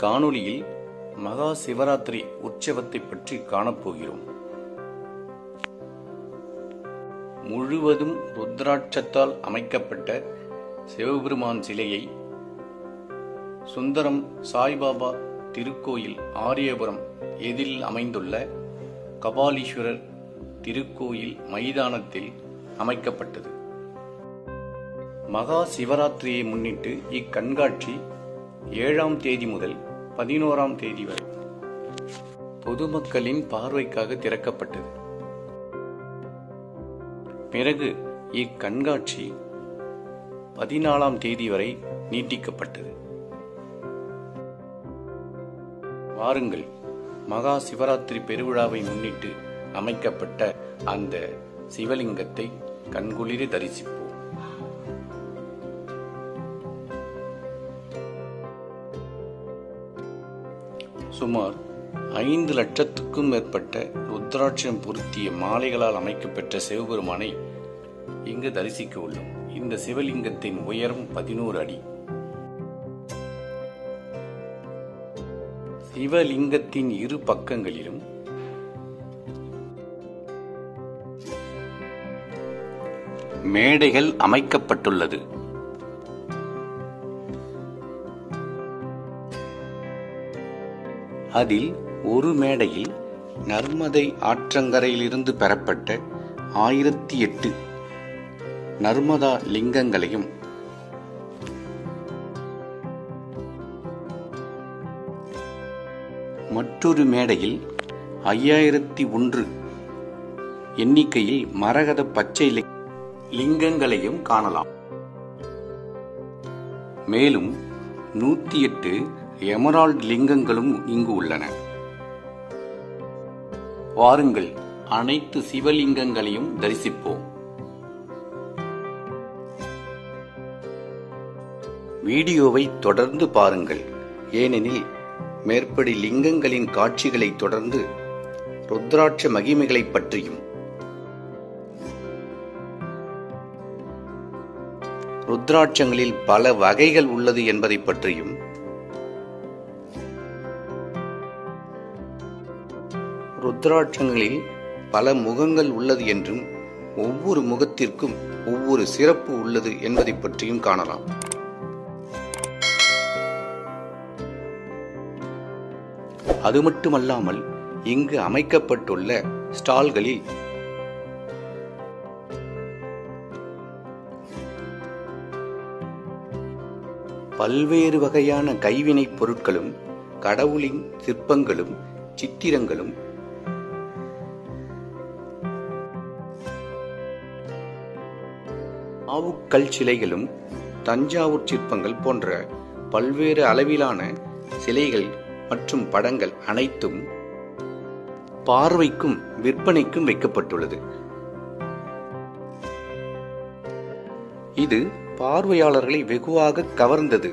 இக்காணொளியில் மகா சிவராத்திரி உற்சவத்தை பற்றி காணப்போகிறோம் முழுவதும் ருத்ராட்சத்தால் அமைக்கப்பட்ட சிவபெருமான் சிலையை சுந்தரம் சாய்பாபா திருக்கோயில் ஆரியபுரம் எதிரில் அமைந்துள்ள கபாலீஸ்வரர் திருக்கோயில் மைதானத்தில் அமைக்கப்பட்டது மகா சிவராத்திரியை முன்னிட்டு இக்கண்காட்சி ஏழாம் தேதி முதல் பதினோராம் தேதி வரை பொதுமக்களின் பார்வைக்காக திறக்கப்பட்டது பிறகு இக்கண்காட்சி பதினாலாம் தேதி வரை நீட்டிக்கப்பட்டது வாருங்கள் மகா சிவராத்திரி பெருவிழாவை முன்னிட்டு அமைக்கப்பட்ட அந்த சிவலிங்கத்தை கண்குளிர தரிசிப்போம் சுமார் ஐந்து லட்சத்துக்கும் மேற்பட்ட ருத்ராட்சம் பொருத்திய மாலைகளால் அமைக்கப்பெற்ற சிவபெருமானை இங்கு தரிசிக்க உள்ளோம் இந்த சிவலிங்கத்தின் உயரம் பதினோரு அடி சிவலிங்கத்தின் இரு பக்கங்களிலும் மேடைகள் அமைக்கப்பட்டுள்ளது அதில் ஒரு மேடையில் நர்மதை ஆற்றங்கரையிலிருந்து பெறப்பட்ட ஆயிரத்தி எட்டு நர்மதா லிங்கங்களையும் மற்றொரு மேடையில் ஐயாயிரத்தி ஒன்று எண்ணிக்கையில் மரகத பச்சை லி- லிங்கங்களையும் காணலாம் மேலும் நூத்தி எட்டு எமரால்ட் லிங்கங்களும் இங்கு உள்ளன வாருங்கள் அனைத்து சிவலிங்கங்களையும் தரிசிப்போம் வீடியோவை தொடர்ந்து பாருங்கள் ஏனெனில் மேற்படி லிங்கங்களின் காட்சிகளை தொடர்ந்து ருத்ராட்ச மகிமைகளைப் பற்றியும் ருத்ராட்சங்களில் பல வகைகள் உள்ளது என்பதைப் பற்றியும் ருத்ராட்சங்களில் பல முகங்கள் உள்ளது என்றும் ஒவ்வொரு முகத்திற்கும் ஒவ்வொரு சிறப்பு உள்ளது என்பதைப் பற்றியும் காணலாம் அது மட்டுமல்லாமல் இங்கு அமைக்கப்பட்டுள்ள ஸ்டால்களில் பல்வேறு வகையான கைவினைப் பொருட்களும் கடவுளின் சிற்பங்களும் சித்திரங்களும் ஆவுக்கல் சிலைகளும் தஞ்சாவூர் சிற்பங்கள் போன்ற பல்வேறு அளவிலான சிலைகள் மற்றும் படங்கள் அனைத்தும் பார்வைக்கும் விற்பனைக்கும் வைக்கப்பட்டுள்ளது இது பார்வையாளர்களை வெகுவாக கவர்ந்தது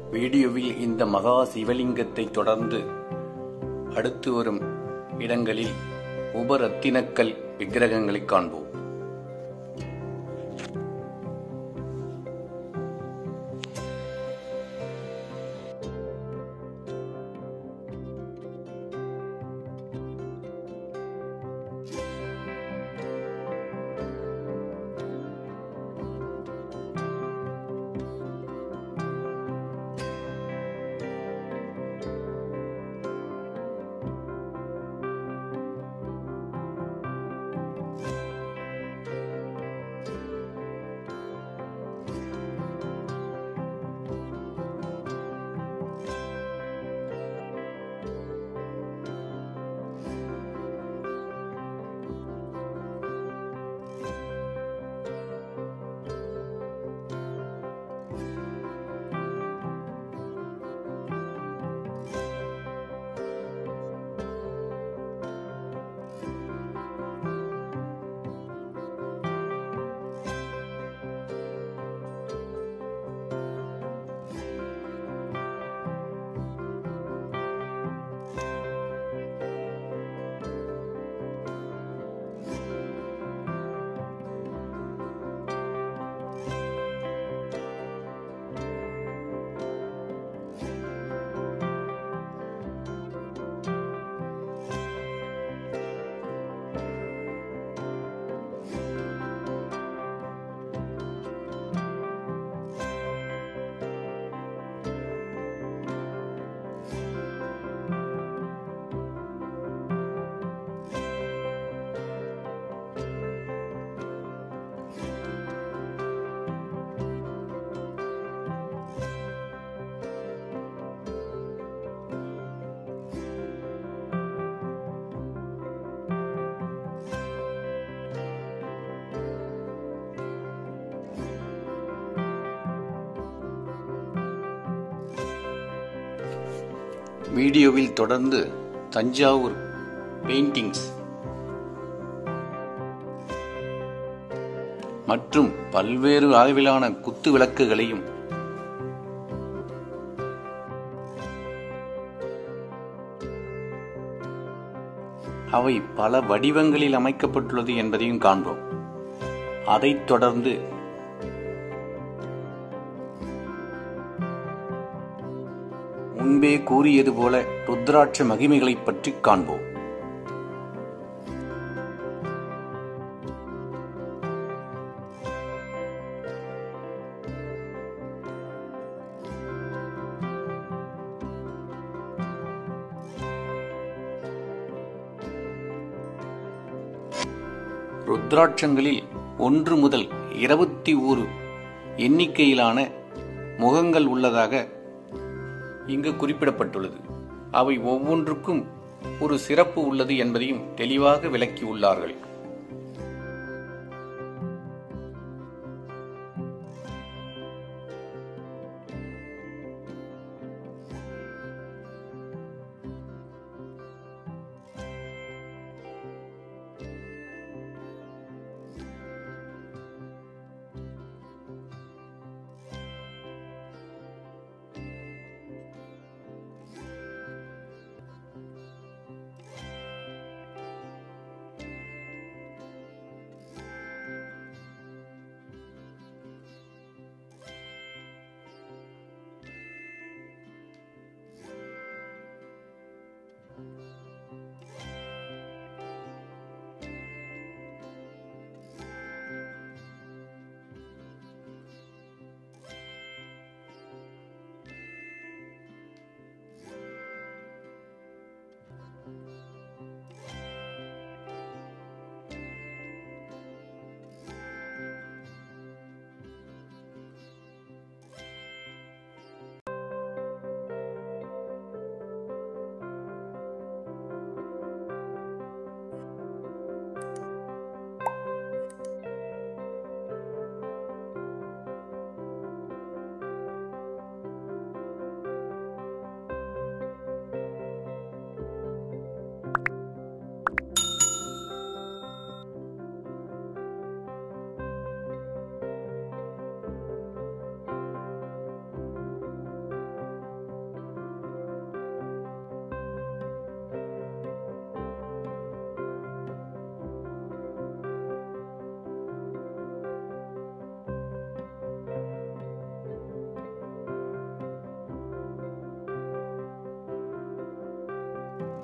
வீடியோவில் இந்த மகா சிவலிங்கத்தை தொடர்ந்து அடுத்து வரும் இடங்களில் உபரத்தினக்கல் விக்கிரகங்களை காண்போம் வீடியோவில் தொடர்ந்து தஞ்சாவூர் பெயிண்டிங்ஸ் மற்றும் பல்வேறு அளவிலான குத்து விளக்குகளையும் அவை பல வடிவங்களில் அமைக்கப்பட்டுள்ளது என்பதையும் காண்போம் அதைத் தொடர்ந்து முன்பே கூறியது போல ருத்ராட்ச மகிமைகளைப் பற்றி காண்போம் ருத்ராட்சங்களில் ஒன்று முதல் இருபத்தி ஒரு எண்ணிக்கையிலான முகங்கள் உள்ளதாக இங்கு குறிப்பிடப்பட்டுள்ளது அவை ஒவ்வொன்றுக்கும் ஒரு சிறப்பு உள்ளது என்பதையும் தெளிவாக விளக்கியுள்ளார்கள்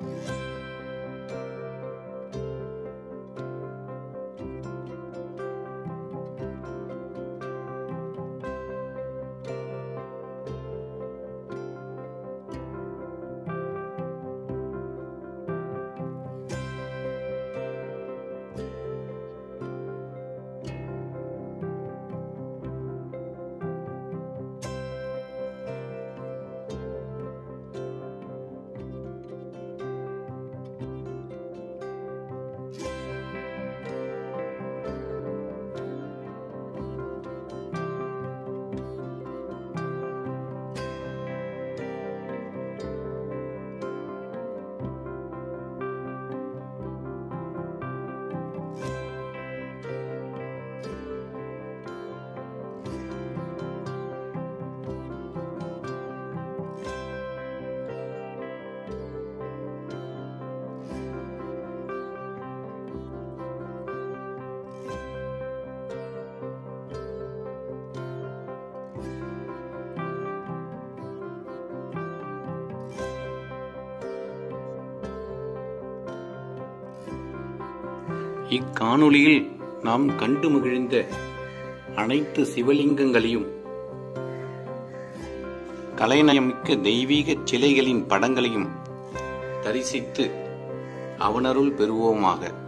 இக்காணொளியில் நாம் கண்டு மகிழ்ந்த அனைத்து சிவலிங்கங்களையும் கலைநயமிக்க தெய்வீக சிலைகளின் படங்களையும் தரிசித்து அவனருள் பெறுவோமாக